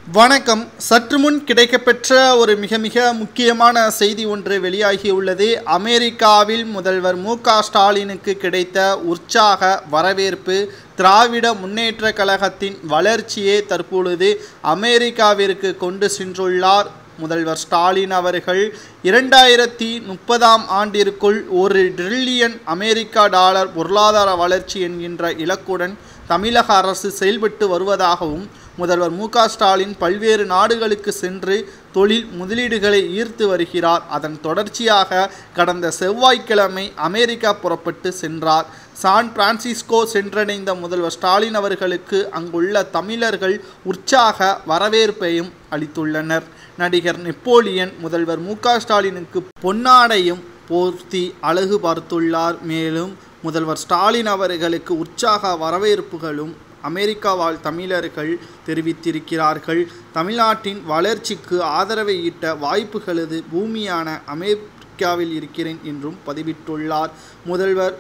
வணக்கம் சற்று முன் கிடைக்கப்பெற்ற ஒரு மிக மிக முக்கியமான செய்தி ஒன்று வெளியாகியுள்ளது அமெரிக்காவில் முதல்வர் மு க ஸ்டாலினுக்கு கிடைத்த உற்சாக வரவேற்பு திராவிட முன்னேற்ற கழகத்தின் வளர்ச்சியே தற்பொழுது அமெரிக்காவிற்கு கொண்டு சென்றுள்ளார் முதல்வர் ஸ்டாலின் அவர்கள் இரண்டாயிரத்தி முப்பதாம் ஆண்டிற்குள் ஒரு ட்ரில்லியன் அமெரிக்கா டாலர் பொருளாதார வளர்ச்சி என்கின்ற இலக்குடன் தமிழக அரசு செயல்பட்டு வருவதாகவும் முதல்வர் மு க ஸ்டாலின் பல்வேறு நாடுகளுக்கு சென்று தொழில் முதலீடுகளை ஈர்த்து வருகிறார் அதன் தொடர்ச்சியாக கடந்த செவ்வாய்க்கிழமை அமெரிக்கா புறப்பட்டு சென்றார் சான் பிரான்சிஸ்கோ சென்றடைந்த முதல்வர் ஸ்டாலின் அவர்களுக்கு அங்குள்ள தமிழர்கள் உற்சாக வரவேற்பையும் அளித்துள்ளனர் நடிகர் நெப்போலியன் முதல்வர் மு க ஸ்டாலினுக்கு பொன்னாடையும் போர்த்தி அழகு பார்த்துள்ளார் மேலும் முதல்வர் ஸ்டாலின் அவர்களுக்கு உற்சாக வரவேற்புகளும் அமெரிக்கா வாழ் தமிழர்கள் தெரிவித்திருக்கிறார்கள் தமிழ்நாட்டின் வளர்ச்சிக்கு ஆதரவை ஈட்ட வாய்ப்புகளது பூமியான அமெரிக்காவில் இருக்கிறேன் என்றும் பதிவிட்டுள்ளார் முதல்வர்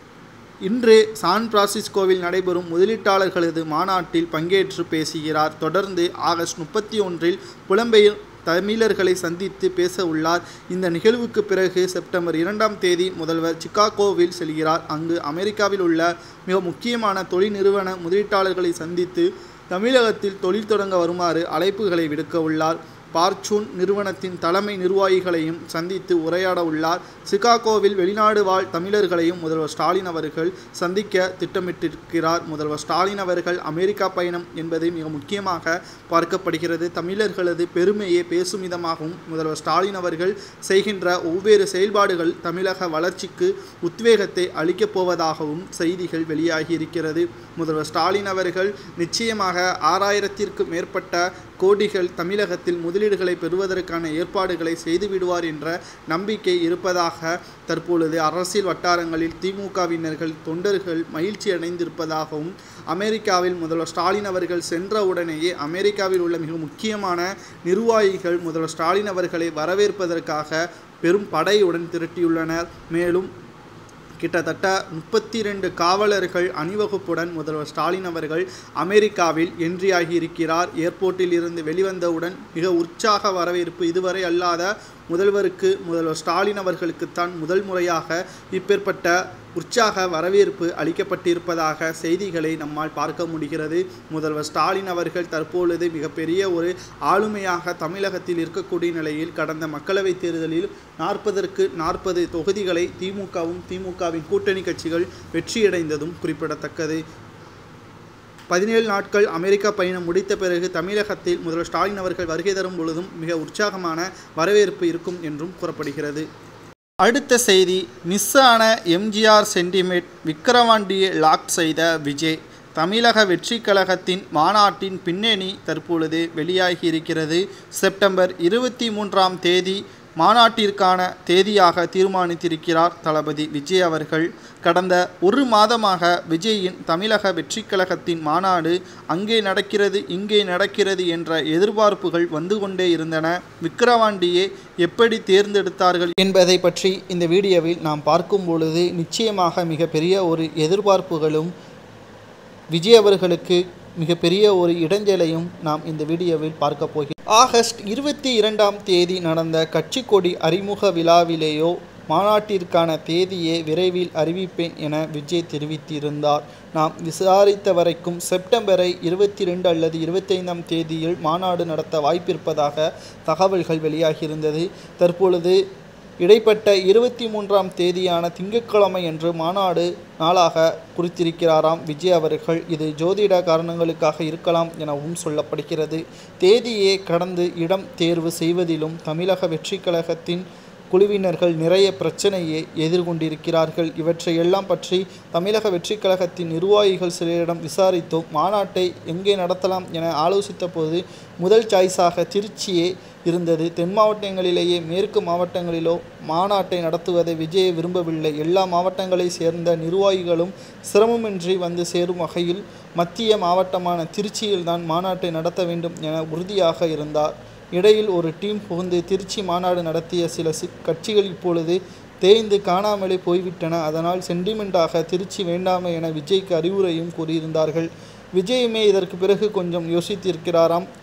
இன்று சான் பிரான்சிஸ்கோவில் நடைபெறும் முதலீட்டாளர்களது மாநாட்டில் பங்கேற்று பேசுகிறார் தொடர்ந்து ஆகஸ்ட் முப்பத்தி ஒன்றில் புலம்பெயர் தமிழர்களை சந்தித்து பேச உள்ளார் இந்த நிகழ்வுக்கு பிறகு செப்டம்பர் இரண்டாம் தேதி முதல்வர் சிகாகோவில் செல்கிறார் அங்கு அமெரிக்காவில் உள்ள மிக முக்கியமான தொழில் நிறுவன முதலீட்டாளர்களை சந்தித்து தமிழகத்தில் தொழில் தொடங்க வருமாறு அழைப்புகளை விடுக்க உள்ளார் பார்ச்சூன் நிறுவனத்தின் தலைமை நிர்வாகிகளையும் சந்தித்து உரையாட உள்ளார் சிகாகோவில் வெளிநாடு வாழ் தமிழர்களையும் முதல்வர் ஸ்டாலின் அவர்கள் சந்திக்க திட்டமிட்டிருக்கிறார் முதல்வர் ஸ்டாலின் அவர்கள் அமெரிக்கா பயணம் என்பது மிக முக்கியமாக பார்க்கப்படுகிறது தமிழர்களது பெருமையை பேசும் விதமாகவும் முதல்வர் ஸ்டாலின் அவர்கள் செய்கின்ற ஒவ்வொரு செயல்பாடுகள் தமிழக வளர்ச்சிக்கு உத்வேகத்தை அளிக்கப் போவதாகவும் செய்திகள் வெளியாகி இருக்கிறது முதல்வர் ஸ்டாலின் அவர்கள் நிச்சயமாக ஆறாயிரத்திற்கும் மேற்பட்ட கோடிகள் தமிழகத்தில் முதலீடுகளை பெறுவதற்கான ஏற்பாடுகளை செய்துவிடுவார் என்ற நம்பிக்கை இருப்பதாக தற்பொழுது அரசியல் வட்டாரங்களில் திமுகவினர்கள் தொண்டர்கள் மகிழ்ச்சி அடைந்திருப்பதாகவும் அமெரிக்காவில் முதல்வர் ஸ்டாலின் அவர்கள் சென்ற உடனேயே அமெரிக்காவில் உள்ள மிக முக்கியமான நிர்வாகிகள் முதல்வர் ஸ்டாலின் அவர்களை வரவேற்பதற்காக பெரும் படையுடன் திரட்டியுள்ளனர் மேலும் கிட்டத்தட்ட முப்பத்தி ரெண்டு காவலர்கள் அணிவகுப்புடன் முதல்வர் ஸ்டாலின் அவர்கள் அமெரிக்காவில் என்ட்ரியாகி இருக்கிறார் ஏர்போர்ட்டில் இருந்து வெளிவந்தவுடன் மிக உற்சாக வரவேற்பு இதுவரை அல்லாத முதல்வருக்கு முதல்வர் ஸ்டாலின் அவர்களுக்குத்தான் முதல் முறையாக இப்பேற்பட்ட உற்சாக வரவேற்பு அளிக்கப்பட்டிருப்பதாக செய்திகளை நம்மால் பார்க்க முடிகிறது முதல்வர் ஸ்டாலின் அவர்கள் தற்பொழுது மிகப்பெரிய ஒரு ஆளுமையாக தமிழகத்தில் இருக்கக்கூடிய நிலையில் கடந்த மக்களவைத் தேர்தலில் நாற்பதற்கு நாற்பது தொகுதிகளை திமுகவும் திமுகவின் கூட்டணி கட்சிகள் வெற்றியடைந்ததும் குறிப்பிடத்தக்கது பதினேழு நாட்கள் அமெரிக்கா பயணம் முடித்த பிறகு தமிழகத்தில் முதல்வர் ஸ்டாலின் அவர்கள் வருகை தரும் பொழுதும் மிக உற்சாகமான வரவேற்பு இருக்கும் என்றும் கூறப்படுகிறது அடுத்த செய்தி மிஸ் ஆன எம்ஜிஆர் சென்டிமேட் விக்கிரவாண்டியை லாக் செய்த விஜய் தமிழக வெற்றி கழகத்தின் மாநாட்டின் பின்னணி தற்பொழுது வெளியாகி இருக்கிறது செப்டம்பர் இருபத்தி மூன்றாம் தேதி மாநாட்டிற்கான தேதியாக தீர்மானித்திருக்கிறார் தளபதி விஜய் அவர்கள் கடந்த ஒரு மாதமாக விஜயின் தமிழக வெற்றி கழகத்தின் மாநாடு அங்கே நடக்கிறது இங்கே நடக்கிறது என்ற எதிர்பார்ப்புகள் வந்து கொண்டே இருந்தன விக்கிரவாண்டியை எப்படி தேர்ந்தெடுத்தார்கள் என்பதை பற்றி இந்த வீடியோவில் நாம் பார்க்கும் பொழுது நிச்சயமாக மிகப்பெரிய ஒரு எதிர்பார்ப்புகளும் விஜய் அவர்களுக்கு மிகப்பெரிய ஒரு இடைஞ்சலையும் நாம் இந்த வீடியோவில் பார்க்க போகிறோம் ஆகஸ்ட் இருபத்தி இரண்டாம் தேதி நடந்த கட்சி கொடி அறிமுக விழாவிலேயோ மாநாட்டிற்கான தேதியை விரைவில் அறிவிப்பேன் என விஜய் தெரிவித்திருந்தார் நாம் விசாரித்த வரைக்கும் செப்டம்பரை இருபத்தி ரெண்டு அல்லது இருபத்தைந்தாம் தேதியில் மாநாடு நடத்த வாய்ப்பிருப்பதாக தகவல்கள் வெளியாகியிருந்தது தற்பொழுது இடைப்பட்ட இருபத்தி மூன்றாம் தேதியான திங்கட்கிழமை என்று மாநாடு நாளாக குறித்திருக்கிறாராம் விஜய் அவர்கள் இது ஜோதிட காரணங்களுக்காக இருக்கலாம் எனவும் சொல்லப்படுகிறது தேதியே கடந்து இடம் தேர்வு செய்வதிலும் தமிழக வெற்றி கழகத்தின் குழுவினர்கள் நிறைய பிரச்சனையை எதிர்கொண்டிருக்கிறார்கள் இவற்றை எல்லாம் பற்றி தமிழக வெற்றி கழகத்தின் நிர்வாகிகள் சிலரிடம் விசாரித்தோம் மாநாட்டை எங்கே நடத்தலாம் என ஆலோசித்த போது முதல் சாய்ஸாக திருச்சியே இருந்தது தென் மாவட்டங்களிலேயே மேற்கு மாவட்டங்களிலோ மாநாட்டை நடத்துவதை விஜய் விரும்பவில்லை எல்லா மாவட்டங்களை சேர்ந்த நிர்வாகிகளும் சிரமமின்றி வந்து சேரும் வகையில் மத்திய மாவட்டமான திருச்சியில்தான் மாநாட்டை நடத்த வேண்டும் என உறுதியாக இருந்தார் இடையில் ஒரு டீம் புகுந்து திருச்சி மாநாடு நடத்திய சில சி கட்சிகள் இப்பொழுது தேய்ந்து காணாமலே போய்விட்டன அதனால் சென்டிமெண்ட்டாக திருச்சி வேண்டாமே என விஜய்க்கு அறிவுரையும் கூறியிருந்தார்கள் விஜயுமே இதற்கு பிறகு கொஞ்சம் யோசித்திருக்கிறாராம்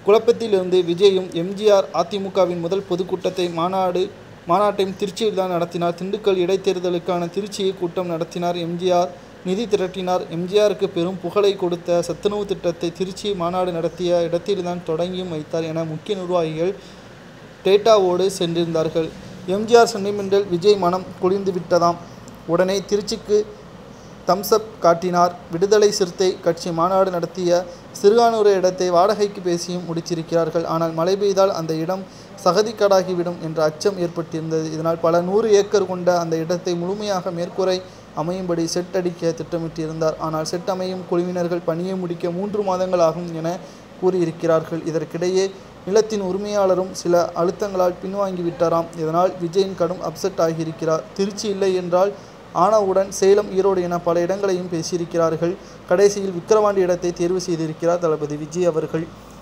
குழப்பத்திலிருந்து விஜயும் எம்ஜிஆர் அதிமுகவின் முதல் பொதுக்கூட்டத்தை மாநாடு மாநாட்டையும் திருச்சியில் தான் நடத்தினார் திண்டுக்கல் இடைத்தேர்தலுக்கான திருச்சியை கூட்டம் நடத்தினார் எம்ஜிஆர் நிதி திரட்டினார் எம்ஜிஆருக்கு பெரும் புகழை கொடுத்த சத்துணவு திட்டத்தை திருச்சி மாநாடு நடத்திய இடத்தில்தான் தொடங்கியும் வைத்தார் என முக்கிய நிர்வாகிகள் டேட்டாவோடு சென்றிருந்தார்கள் எம்ஜிஆர் சென்டிமெண்டல் விஜய் மனம் குளிர்ந்து விட்டதாம் உடனே திருச்சிக்கு தம்ஸ்அப் காட்டினார் விடுதலை சிறுத்தை கட்சி மாநாடு நடத்திய சிறுகானூர் இடத்தை வாடகைக்கு பேசியும் முடித்திருக்கிறார்கள் ஆனால் மழை பெய்தால் அந்த இடம் சகதிக்காடாகிவிடும் என்ற அச்சம் ஏற்பட்டிருந்தது இதனால் பல நூறு ஏக்கர் கொண்ட அந்த இடத்தை முழுமையாக மேற்கூரை அமையும்படி செட் அடிக்க திட்டமிட்டிருந்தார் ஆனால் செட் அமையும் குழுவினர்கள் பணியை முடிக்க மூன்று மாதங்கள் ஆகும் என கூறியிருக்கிறார்கள் இதற்கிடையே நிலத்தின் உரிமையாளரும் சில அழுத்தங்களால் பின்வாங்கிவிட்டாராம் இதனால் விஜயின் கடும் அப்செட் ஆகியிருக்கிறார் திருச்சி இல்லை என்றால் ஆனவுடன் சேலம் ஈரோடு என பல இடங்களையும் பேசியிருக்கிறார்கள் கடைசியில் விக்கிரவாண்டி இடத்தை தேர்வு செய்திருக்கிறார் தளபதி விஜய் அவர்கள்